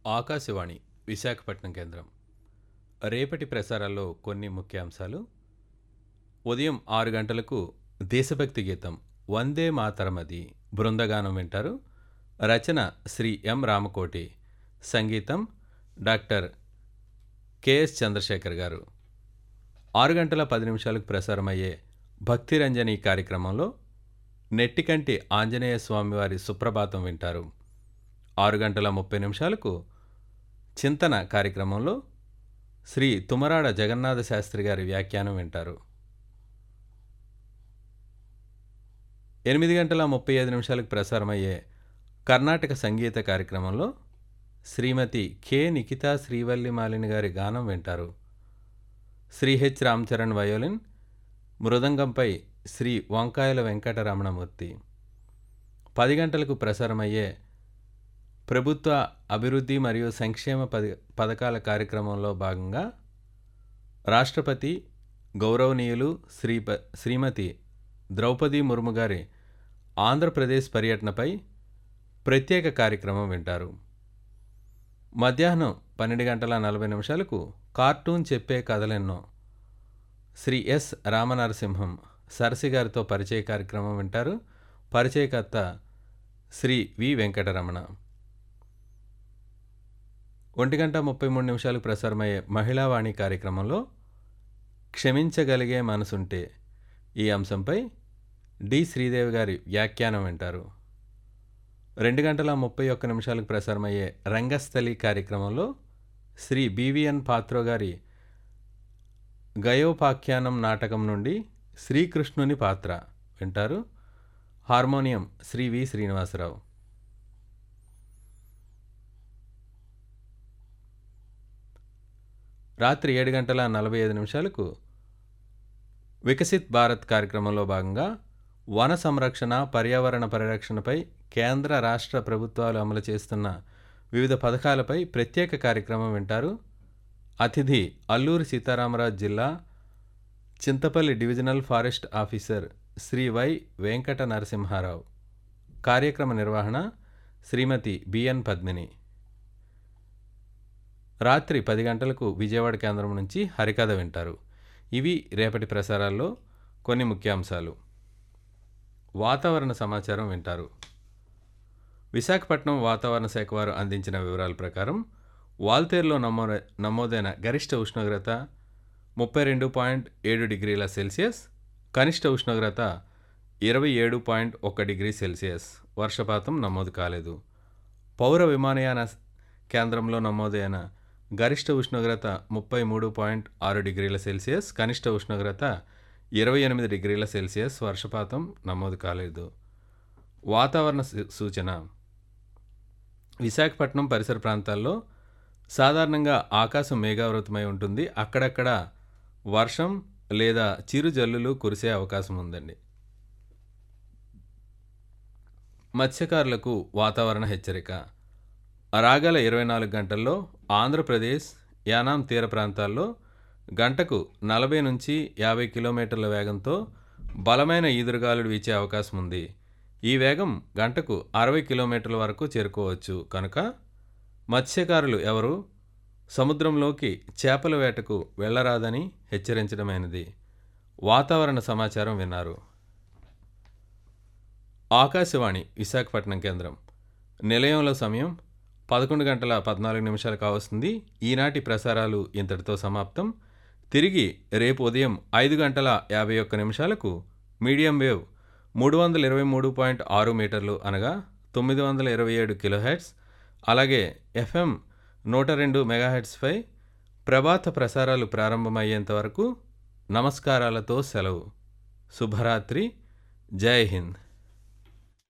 ఆకాశవాణి విశాఖపట్నం కేంద్రం రేపటి ప్రసారాల్లో కొన్ని ముఖ్యాంశాలు ఉదయం ఆరు గంటలకు దేశభక్తి గీతం వందే మాతరమది బృందగానం వింటారు రచన శ్రీ ఎం రామకోటి సంగీతం డాక్టర్ కెఎస్ చంద్రశేఖర్ గారు ఆరు గంటల పది నిమిషాలకు ప్రసారమయ్యే భక్తిరంజని కార్యక్రమంలో నెట్టికంటి ఆంజనేయ స్వామివారి సుప్రభాతం వింటారు ఆరు గంటల ముప్పై నిమిషాలకు చింతన కార్యక్రమంలో శ్రీ తుమరాడ జగన్నాథ శాస్త్రి గారి వ్యాఖ్యానం వింటారు ఎనిమిది గంటల ముప్పై ఐదు నిమిషాలకు ప్రసారమయ్యే కర్ణాటక సంగీత కార్యక్రమంలో శ్రీమతి కె నిఖితా శ్రీవల్లి మాలిని గారి గానం వింటారు శ్రీ హెచ్ రామచరణ్ వయోలిన్ మృదంగంపై శ్రీ వంకాయల వెంకటరమణమూర్తి పది గంటలకు ప్రసారమయ్యే ప్రభుత్వ అభివృద్ధి మరియు సంక్షేమ పది పథకాల కార్యక్రమంలో భాగంగా రాష్ట్రపతి గౌరవనీయులు శ్రీ శ్రీమతి ద్రౌపది ముర్ము గారి ఆంధ్రప్రదేశ్ పర్యటనపై ప్రత్యేక కార్యక్రమం వింటారు మధ్యాహ్నం పన్నెండు గంటల నలభై నిమిషాలకు కార్టూన్ చెప్పే కథలెన్నో శ్రీ ఎస్ రామనరసింహం సరసి గారితో పరిచయ కార్యక్రమం వింటారు పరిచయకర్త శ్రీ వి వెంకటరమణ ఒంటి గంట ముప్పై మూడు నిమిషాలకు ప్రసారమయ్యే మహిళావాణి కార్యక్రమంలో క్షమించగలిగే మనసుంటే ఈ అంశంపై డి శ్రీదేవి గారి వ్యాఖ్యానం వింటారు రెండు గంటల ముప్పై ఒక్క నిమిషాలకు ప్రసారమయ్యే రంగస్థలి కార్యక్రమంలో శ్రీ బివిఎన్ పాత్రో గారి గయోపాఖ్యానం నాటకం నుండి శ్రీకృష్ణుని పాత్ర వింటారు హార్మోనియం శ్రీ వి శ్రీనివాసరావు రాత్రి ఏడు గంటల నలభై ఐదు నిమిషాలకు వికసిత్ భారత్ కార్యక్రమంలో భాగంగా వన సంరక్షణ పర్యావరణ పరిరక్షణపై కేంద్ర రాష్ట్ర ప్రభుత్వాలు అమలు చేస్తున్న వివిధ పథకాలపై ప్రత్యేక కార్యక్రమం వింటారు అతిథి అల్లూరి సీతారామరాజు జిల్లా Chintapalli divisional forest officer Shri Y Venkata Narasimharao కార్యక్రమ నిర్వహణ శ్రీమతి బిఎన్ పద్మిని రాత్రి పది గంటలకు విజయవాడ కేంద్రం నుంచి హరికథ వింటారు ఇవి రేపటి ప్రసారాల్లో కొన్ని ముఖ్యాంశాలు వాతావరణ సమాచారం వింటారు విశాఖపట్నం వాతావరణ శాఖ వారు అందించిన వివరాల ప్రకారం వాల్తేరులో నమో నమోదైన గరిష్ట ఉష్ణోగ్రత ముప్పై రెండు పాయింట్ ఏడు డిగ్రీల సెల్సియస్ కనిష్ట ఉష్ణోగ్రత ఇరవై ఏడు పాయింట్ ఒక డిగ్రీ సెల్సియస్ వర్షపాతం నమోదు కాలేదు పౌర విమానయాన కేంద్రంలో నమోదైన గరిష్ట ఉష్ణోగ్రత ముప్పై మూడు పాయింట్ ఆరు డిగ్రీల సెల్సియస్ కనిష్ట ఉష్ణోగ్రత ఇరవై ఎనిమిది డిగ్రీల సెల్సియస్ వర్షపాతం నమోదు కాలేదు వాతావరణ సూచన విశాఖపట్నం పరిసర ప్రాంతాల్లో సాధారణంగా ఆకాశం మేఘావృతమై ఉంటుంది అక్కడక్కడ వర్షం లేదా చిరు జల్లులు కురిసే అవకాశం ఉందండి మత్స్యకారులకు వాతావరణ హెచ్చరిక రాగల ఇరవై నాలుగు గంటల్లో ఆంధ్రప్రదేశ్ యానాం తీర ప్రాంతాల్లో గంటకు నలభై నుంచి యాభై కిలోమీటర్ల వేగంతో బలమైన ఈదురుగాలులు వీచే అవకాశం ఉంది ఈ వేగం గంటకు అరవై కిలోమీటర్ల వరకు చేరుకోవచ్చు కనుక మత్స్యకారులు ఎవరు సముద్రంలోకి చేపల వేటకు వెళ్ళరాదని హెచ్చరించడమైనది వాతావరణ సమాచారం విన్నారు ఆకాశవాణి విశాఖపట్నం కేంద్రం నిలయంలో సమయం పదకొండు గంటల పద్నాలుగు నిమిషాలు కావస్తుంది ఈనాటి ప్రసారాలు ఇంతటితో సమాప్తం తిరిగి రేపు ఉదయం ఐదు గంటల యాభై ఒక్క నిమిషాలకు మీడియం వేవ్ మూడు వందల ఇరవై మూడు పాయింట్ ఆరు మీటర్లు అనగా తొమ్మిది వందల ఇరవై ఏడు కిలోహెడ్స్ అలాగే ఎఫ్ఎం నూట రెండు మెగాహెడ్స్పై ప్రభాత ప్రసారాలు ప్రారంభమయ్యేంత వరకు నమస్కారాలతో సెలవు శుభరాత్రి జై హింద్